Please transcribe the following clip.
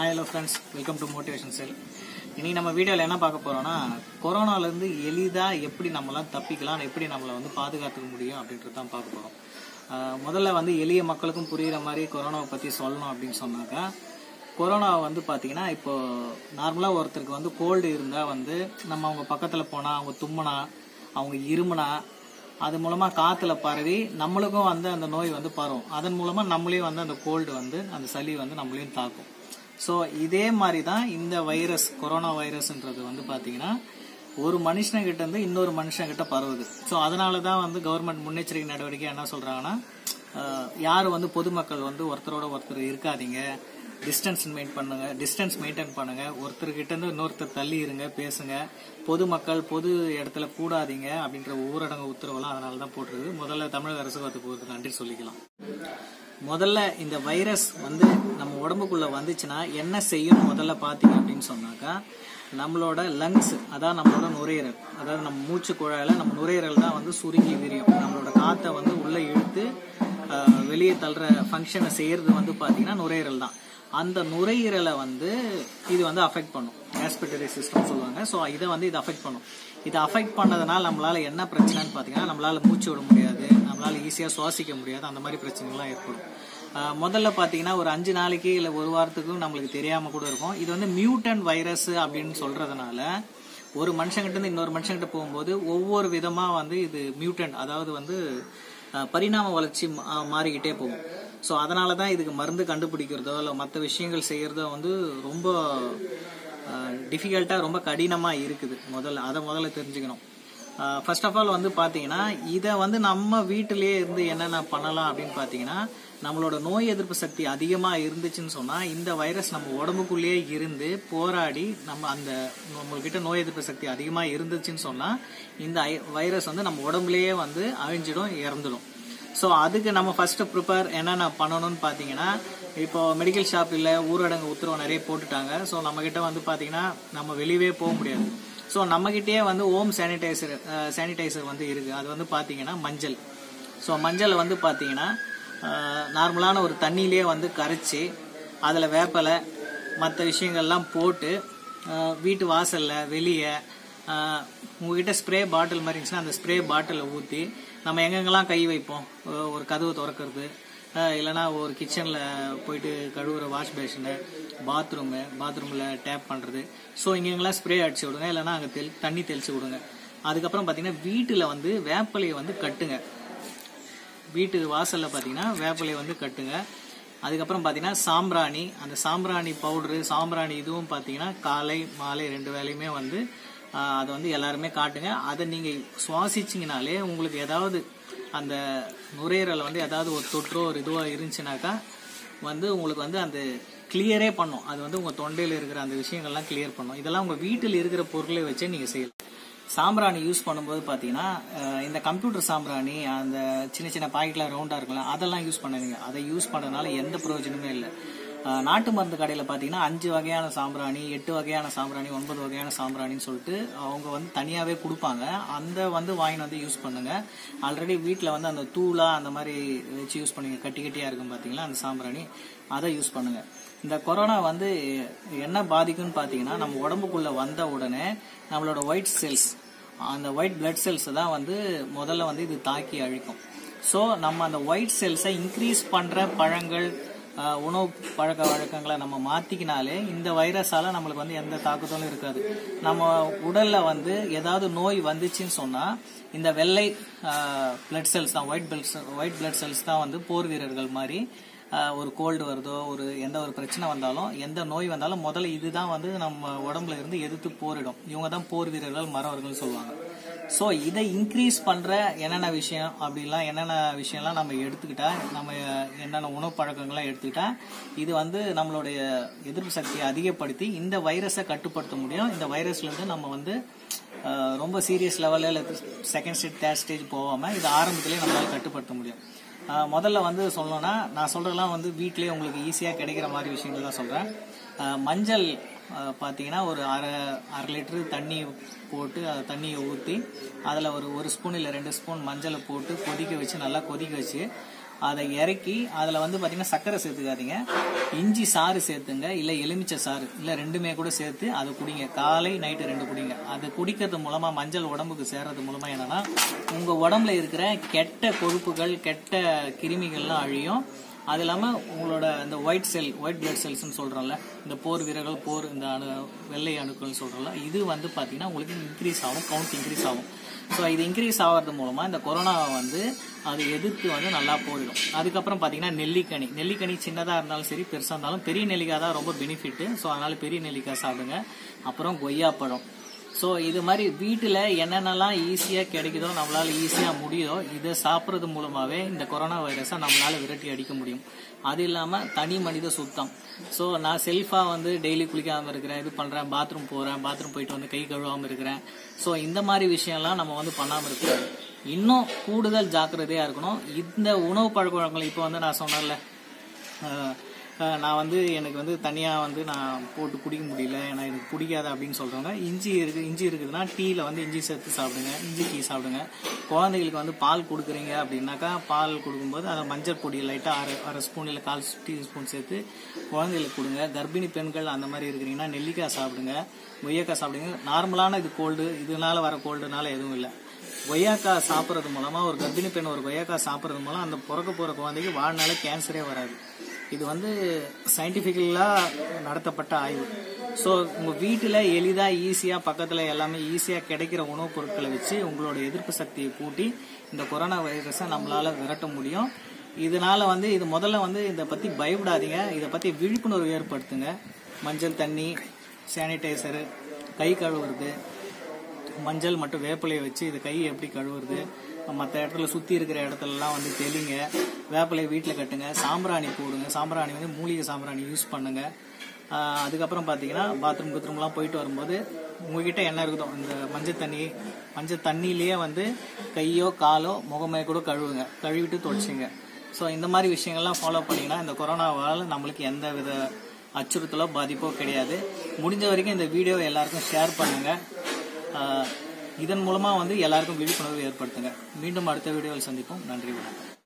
hi hello friends welcome to motivation cell இனி நம்ம வீடியோவில் என்ன பார்க்க போறோம்னா கொரோனாலேருந்து எளிதாக எப்படி நம்மளாம் தப்பிக்கலாம் எப்படி நம்மளை வந்து பாதுகாத்துக்க முடியும் அப்படின்றது தான் பார்க்க போகிறோம் முதல்ல வந்து எளிய மக்களுக்கும் புரியுற மாதிரி கொரோனாவை பற்றி சொல்லணும் அப்படின்னு சொன்னாக்கா கொரோனா வந்து பார்த்தீங்கன்னா இப்போ நார்மலாக ஒருத்தருக்கு வந்து கோல்டு இருந்தால் வந்து நம்ம அவங்க பக்கத்தில் போனால் அவங்க தும்முனா அவங்க இருமுனா அது மூலமாக காற்றுல பரவி நம்மளுக்கும் வந்து அந்த நோய் வந்து பரவும் அதன் மூலமாக நம்மளையும் வந்து அந்த கோல்டு வந்து அந்த சளி வந்து நம்மளையும் தாக்கும் ஸோ இதே மாதிரி தான் இந்த வைரஸ் கொரோனா வைரஸ்ன்றது வந்து பார்த்தீங்கன்னா ஒரு மனுஷன்கிட்ட இருந்து இன்னொரு மனுஷன்கிட்ட பரவுது ஸோ அதனால தான் வந்து கவர்மெண்ட் முன்னெச்சரிக்கை நடவடிக்கை என்ன சொல்றாங்கன்னா அஹ், யாரும் வந்து பொதுமக்கள் வந்து ஒருத்தரோட ஒருத்தர் இருக்காதீங்க டிஸ்டன்ஸ் மெயின் பண்ணுங்க டிஸ்டன்ஸ் மெயின்டைன் பண்ணுங்க ஒருத்தர்கிட்ட இருந்து இன்னொருத்தர் தள்ளி இருங்க பேசுங்க பொதுமக்கள் பொது இடத்துல கூடாதீங்க அப்படின்ற ஊரடங்கு உத்தரவெல்லாம் அதனால தான் போட்டுருக்கு முதல்ல தமிழக அரசுக்கு அதுக்கு ஒரு நன்றி சொல்லிக்கலாம் முதல்ல இந்த வைரஸ் வந்து நம்ம உடம்புக்குள்ள வந்துச்சுன்னா என்ன செய்யும் முதல்ல பாத்தீங்க அப்படின்னு சொன்னாக்கா நம்மளோட லங்ஸ் அதாவது நம்மளோட நுரையீரல் அதாவது நம்ம மூச்சு குழாயில நம்ம நுரையீரல் தான் வந்து சுருங்கி விரியும் நம்மளோட காத்தை வந்து உள்ள இழுத்து ஆஹ், வெளியே தள்ளுற ஃபங்க்ஷனை செய்யறது வந்து பாத்தீங்கன்னா நுரையீரல் தான் அந்த நுரையீரலை வந்து இது வந்து அஃபெக்ட் பண்ணும் ஆஸ்பிட்டரி சிஸ்டம் சொல்லுவாங்க ஸோ இதை வந்து இது அஃபெக்ட் பண்ணும் இதை அஃபெக்ட் பண்ணதுனால நம்மளால என்ன பிரச்சனைன்னு பார்த்தீங்கன்னா நம்மளால மூச்சு விட முடியாது நம்மளால ஈஸியாக சுவாசிக்க முடியாது அந்த மாதிரி பிரச்சனைகள்லாம் ஏற்படும் ஆஹ் முதல்ல பார்த்தீங்கன்னா ஒரு அஞ்சு நாளைக்கு இல்லை ஒரு வாரத்துக்கும் நம்மளுக்கு தெரியாம கூட இருக்கும் இது வந்து மியூட்டன் வைரஸ் அப்படின்னு சொல்றதுனால ஒரு மனுஷங்கிட்ட இருந்து இன்னொரு மனுஷங்கிட்ட போகும்போது ஒவ்வொரு விதமா வந்து இது மியூட்டன் அதாவது வந்து அஹ், பரிணாம வளர்ச்சி மா- மாறிக்கிட்டே போகும் ஸோ அதனால தான் இதுக்கு மருந்து கண்டுபிடிக்கிறதோ இல்லை மற்ற விஷயங்கள் செய்யறதோ வந்து ரொம்ப டிஃபிகல்ட்டாக ரொம்ப கடினமாக இருக்குது முதல்ல அதை முதல்ல தெரிஞ்சுக்கணும் ஃபர்ஸ்ட் ஆஃப் ஆல் வந்து பார்த்தீங்கன்னா இதை வந்து நம்ம வீட்டிலேயே இருந்து என்னென்ன பண்ணலாம் அப்படின்னு பார்த்தீங்கன்னா நம்மளோட நோய் எதிர்ப்பு சக்தி அதிகமாக இருந்துச்சுன்னு சொன்னால் இந்த வைரஸ் நம்ம உடம்புக்குள்ளேயே இருந்து போராடி நம்ம அந்த நம்மள்கிட்ட நோய் எதிர்ப்பு சக்தி அதிகமாக இருந்துச்சுன்னு சொன்னால் இந்த ஐ- வைரஸ் வந்து நம்ம உடம்புலயே வந்து அழிஞ்சிடும் இறந்துடும் ஸோ அதுக்கு நம்ம ஃபர்ஸ்ட் ப்ரிப்பேர் என்னென்ன பண்ணணும்னு பார்த்தீங்கன்னா இப்போ மெடிக்கல் ஷாப் இல்லை ஊரடங்கு உத்தரவு நிறைய போட்டுட்டாங்க ஸோ நம்ம கிட்ட வந்து பார்த்தீங்கன்னா நம்ம வெளியவே போக முடியாது ஸோ நம்மகிட்டயே வந்து ஓம் சானிடைசர் சானிடைசர் வந்து இருக்கு அது வந்து பார்த்தீங்கன்னா மஞ்சள் ஸோ மஞ்சளை வந்து பார்த்தீங்கன்னா நார்மலான ஒரு தண்ணியிலே வந்து கரைச்சி அதில் வேப்பலை மற்ற விஷயங்கள்லாம் போட்டு அஹ், வீட்டு வாசல்ல வெளியே உங்ககிட்ட ஸ்ப்ரே பாட்டில் மாதிரி இருந்துச்சுன்னா அந்த ஸ்ப்ரே பாட்டிலில் ஊற்றி நம்ம எங்கெங்கெல்லாம் கை வைப்போம் ஒ- ஒரு கதவு திறக்கிறது அஹ், இல்லைன்னா ஒரு கிச்சனில் போயிட்டு கழுவுற வாஷ் பேஷனு பாத்ரூமு பாத்ரூமில் டேப் பண்ணுறது ஸோ இங்கெங்கெல்லாம் ஸ்ப்ரே அடிச்சு விடுங்க இல்லைன்னா அங்கே தெளி தண்ணி தெளிச்சு விடுங்க அதுக்கப்புறம் பார்த்தீங்கன்னா வீட்டில் வந்து வேப்பலையை வந்து கட்டுங்க வீட்டு வாசல்ல பாத்தீங்கன்னா வேப்பிலையை வந்து கட்டுங்க அதுக்கப்புறம் பாத்தீங்கன்னா சாம்பிராணி அந்த சாம்பிராணி பவுடரு சாம்பிராணி இதுவும் பாத்தீங்கன்னா காலை மாலை ரெண்டு வேலையுமே வந்து ஆஹ், அதை வந்து எல்லாருமே காட்டுங்க அதை நீங்க சுவாசிச்சீங்கனாலே உங்களுக்கு ஏதாவது அந்த நுரையீரல் வந்து ஏதாவது ஒரு தொற்றோ ஒரு இதுவோ இருந்துச்சுனாக்கா வந்து உங்களுக்கு வந்து அந்த கிளியரே பண்ணும் அது வந்து உங்க தொண்டையில இருக்கிற அந்த விஷயங்கள்லாம் கிளியர் பண்ணும் இதெல்லாம் உங்க வீட்டில் இருக்கிற பொருளை வச்சே நீங்க செய்யலாம் சாம்பிராணி யூஸ் பண்ணும்போது பார்த்தீங்கன்னா அஹ், இந்த கம்ப்யூட்டர் சாம்பிராணி அந்த சின்ன சின்ன பாக்கெட்ல ரவுண்டாக இருக்குல்ல அதெல்லாம் யூஸ் பண்ணாதீங்க அதை யூஸ் பண்ணுறதுனால எந்த பிரயோஜனமே இல்லை அஹ், நாட்டு மருந்து கடையில் பார்த்தீங்கன்னா அஞ்சு வகையான சாம்பிராணி எட்டு வகையான சாம்பிராணி ஒன்பது வகையான சாம்பிராணின்னு சொல்லிட்டு அவங்க வந்து தனியாகவே கொடுப்பாங்க அந்த வந்து வாங்கி வந்து யூஸ் பண்ணுங்க ஆல்ரெடி வீட்டில் வந்து அந்த தூளா அந்த மாதிரி வச்சு யூஸ் பண்ணுங்க கட்டி கட்டியாக இருக்கும் பார்த்தீங்களா அந்த சாம்பிராணி அதை யூஸ் பண்ணுங்க இந்த கொரோனா வந்து என்ன பாதிக்கும்னு பார்த்தீங்கன்னா நம்ம உடம்புக்குள்ள வந்த உடனே நம்மளோட ஒயிட் செல்ஸ் அந்த ஒயிட் பிளட் செல்ஸ் தான் வந்து முதல்ல வந்து இது தாக்கி அழிக்கும் ஸோ நம்ம அந்த ஒயிட் செல்ஸை இன்க்ரீஸ் பண்ற பழங்கள் ஆஹ், உணவு பழக்க வழக்கங்களை நம்ம மாத்திக்கினாலே இந்த வைரஸால நம்மளுக்கு வந்து எந்த தாக்குதலும் இருக்காது நம்ம உடல்ல வந்து ஏதாவது நோய் வந்துச்சுன்னு சொன்னா இந்த வெள்ளை பிளட் செல்ஸ் தான் white blood white blood cells தான் வந்து போர் வீரர்கள் மாதிரி ஆஹ் ஒரு கோல்டு வருதோ ஒரு எந்த ஒரு பிரச்சனை வந்தாலும் எந்த நோய் வந்தாலும் முதல்ல இதுதான் வந்து நம்ம உடம்புல இருந்து எதிர்த்து போரிடும் இவங்க தான் போர் வீரர்கள் மறவர்கள் சொல்லுவாங்க ஸோ இதை இன்க்ரீஸ் பண்ற என்னென்ன விஷயம் அப்படிலாம் என்னென்ன விஷயம்லாம் நம்ம எடுத்துக்கிட்டா நம்ம என்னென்ன உணவு பழக்கங்கள்லாம் எடுத்துக்கிட்டா இது வந்து நம்மளுடைய எதிர்ப்பு சக்தியை அதிகப்படுத்தி இந்த வைரஸை கட்டுப்படுத்த முடியும் இந்த வைரஸ்ல இருந்து நம்ம வந்து ஆஹ் ரொம்ப சீரியஸ் லெவலில் இல்லை செகண்ட் ஸ்டேஜ் தேர்ட் ஸ்டேஜ் போகாம இது ஆரம்பத்திலே நம்மளால கட்டுப்படுத்த முடியும் ஆஹ் முதல்ல வந்து சொல்லணும்னா நான் சொல்றதெல்லாம் வந்து வீட்டிலேயே உங்களுக்கு ஈஸியாக கிடைக்கிற மாதிரி விஷயங்கள் தான் சொல்றேன் ஆஹ் மஞ்சள் ஆஹ் பார்த்தீங்கன்னா ஒரு அரை அரை லிட்டரு தண்ணி போட்டு அந்த தண்ணியை ஊற்றி அதில் ஒரு ஒரு ஸ்பூன் இல்லை ரெண்டு ஸ்பூன் மஞ்சளை போட்டு கொதிக்க வச்சு நல்லா கொதிக்க வச்சு அதை இறக்கி அதில் வந்து பார்த்தீங்கன்னா சர்க்கரை சேர்த்துக்காதீங்க இஞ்சி சாறு சேர்த்துங்க இல்லை எலுமிச்சை சாறு இல்லை ரெண்டுமே கூட சேர்த்து அதை குடிங்க காலை நைட்டு ரெண்டு குடிங்க அது குடிக்கிறது மூலமா மஞ்சள் உடம்புக்கு சேர்றது மூலமா என்னன்னா உங்க உடம்புல இருக்கிற கெட்ட கொழுப்புகள் கெட்ட கிருமிகள்லாம் அழியும் அது இல்லாமல் உங்களோட இந்த ஒயிட் செல் ஒயிட் பிளட் செல்ஸ்னு சொல்கிறோம்ல இந்த போர் வீரர்கள் போர் இந்த அணு வெள்ளை அணுக்கள் சொல்கிறோம்ல இது வந்து பார்த்தீங்கன்னா உங்களுக்கு இன்க்ரீஸ் ஆகும் கவுண்ட் இன்க்ரீஸ் ஆகும் ஸோ இது இன்க்ரீஸ் ஆகிறது மூலமாக இந்த கொரோனாவை வந்து அது எதிர்த்து வந்து நல்லா போயிடும் அதுக்கப்புறம் பார்த்தீங்கன்னா நெல்லிக்கனி நெல்லிக்கனி சின்னதாக இருந்தாலும் சரி பெருசாக இருந்தாலும் பெரிய நெல்லிக்காய் தான் ரொம்ப பெனிஃபிட்டு ஸோ அதனால பெரிய நெல்லிக்காய் சாப்பிடுங்க அப்புறம் கொய்யாப்பழம் ஸோ இது மாதிரி வீட்டில் என்னென்னலாம் ஈஸியாக கிடைக்குதோ நம்மளால ஈஸியாக முடியுதோ இதை சாப்பிட்றது மூலமாகவே இந்த கொரோனா வைரஸை நம்மளால விரட்டி அடிக்க முடியும் அது இல்லாமல் தனி மனித சுத்தம் ஸோ நான் செல்ஃபாக வந்து டெய்லி குளிக்காமல் இருக்கிறேன் இது பண்ணுறேன் பாத்ரூம் போகிறேன் பாத்ரூம் போயிட்டு வந்து கை கழுவாமல் இருக்கிறேன் ஸோ இந்த மாதிரி விஷயம்லாம் நம்ம வந்து பண்ணாமல் இருக்கிறோம் இன்னும் கூடுதல் ஜாக்கிரதையாக இருக்கணும் இந்த உணவு பழக்க வழக்கங்கள் இப்போ வந்து நான் சொன்னேன்ல அஹ், அஹ், நான் வந்து எனக்கு வந்து தனியாக வந்து நான் போட்டு குடிக்க முடியல ஏன்னா எனக்கு பிடிக்காது அப்படின்னு சொல்கிறவங்க இஞ்சி இருக்கு இஞ்சி இருக்குதுன்னா டீயில் வந்து இஞ்சி சேர்த்து சாப்பிடுங்க இஞ்சி டீ சாப்பிடுங்க குழந்தைகளுக்கு வந்து பால் கொடுக்குறீங்க அப்படின்னாக்கா பால் கொடுக்கும்போது அதை மஞ்சள் பொடி லைட்டாக அரை அரை ஸ்பூன் இல்லை கால் டீ ஸ்பூன் சேர்த்து குழந்தைகளுக்கு கொடுங்க கர்ப்பிணி பெண்கள் அந்த மாதிரி இருக்கிறீங்கன்னா நெல்லிக்காய் சாப்பிடுங்க கொய்யாக்காய் சாப்பிடுங்க நார்மலான இது கோல்டு இதனால வர கோல்டுனால எதுவும் இல்லை கொய்யாக்காய் சாப்பிட்றது மூலமா ஒரு கர்ப்பிணி பெண் ஒரு கொய்யாக்காய் சாப்பிட்றது மூலம் அந்த பிறக்க போற குழந்தைக்கு வாழ்நாள கேன்சரே வராது இது வந்து சயின்டிபிக்கலா நடத்தப்பட்ட ஆய்வு ஸோ உங்க வீட்டில் எளிதாக ஈஸியாக பக்கத்தில் எல்லாமே ஈஸியாக கிடைக்கிற உணவுப் பொருட்களை வச்சு உங்களோட எதிர்ப்பு சக்தியை கூட்டி இந்த கொரோனா வைரஸை நம்மளால விரட்ட முடியும் இதனால வந்து இது முதல்ல வந்து இதை பத்தி பயப்படாதீங்க இதை பத்தி விழிப்புணர்வு ஏற்படுத்துங்க மஞ்சள் தண்ணி சானிடைசரு கை கழுவுறது மஞ்சள் மற்றும் வேப்பிலையை வச்சு இது கை எப்படி கழுவுறது மற்ற இடத்துல சுற்றி இருக்கிற இடத்துலலாம் வந்து தெளிங்க வேப்பிலையை வீட்டில் கட்டுங்க சாம்பிராணி போடுங்க சாம்பிராணி வந்து மூலிகை சாம்பிராணி யூஸ் பண்ணுங்க ஆஹ் அதுக்கப்புறம் பார்த்தீங்கன்னா பாத்ரூம் பாத்ரூம்லாம் போயிட்டு வரும்போது உங்ககிட்ட என்ன இருக்குதோ இந்த மஞ்சள் தண்ணி மஞ்சள் தண்ணியிலேயே வந்து கையோ காலோ முகமே கூட கழுவுங்க கழுவிட்டு தொடச்சிங்க ஸோ இந்த மாதிரி விஷயங்கள்லாம் ஃபாலோ பண்ணீங்கன்னா இந்த கொரோனாவால் நம்மளுக்கு எந்த வித அச்சுறுத்தலோ பாதிப்போ கிடையாது முடிஞ்ச வரைக்கும் இந்த வீடியோ எல்லாருக்கும் ஷேர் பண்ணுங்க ஆஹ் இதன் மூலமா வந்து எல்லாருக்கும் விழிப்புணர்வு ஏற்படுத்துங்க மீண்டும் அடுத்த வீடியோவில் சந்திப்போம் நன்றி வணக்கம்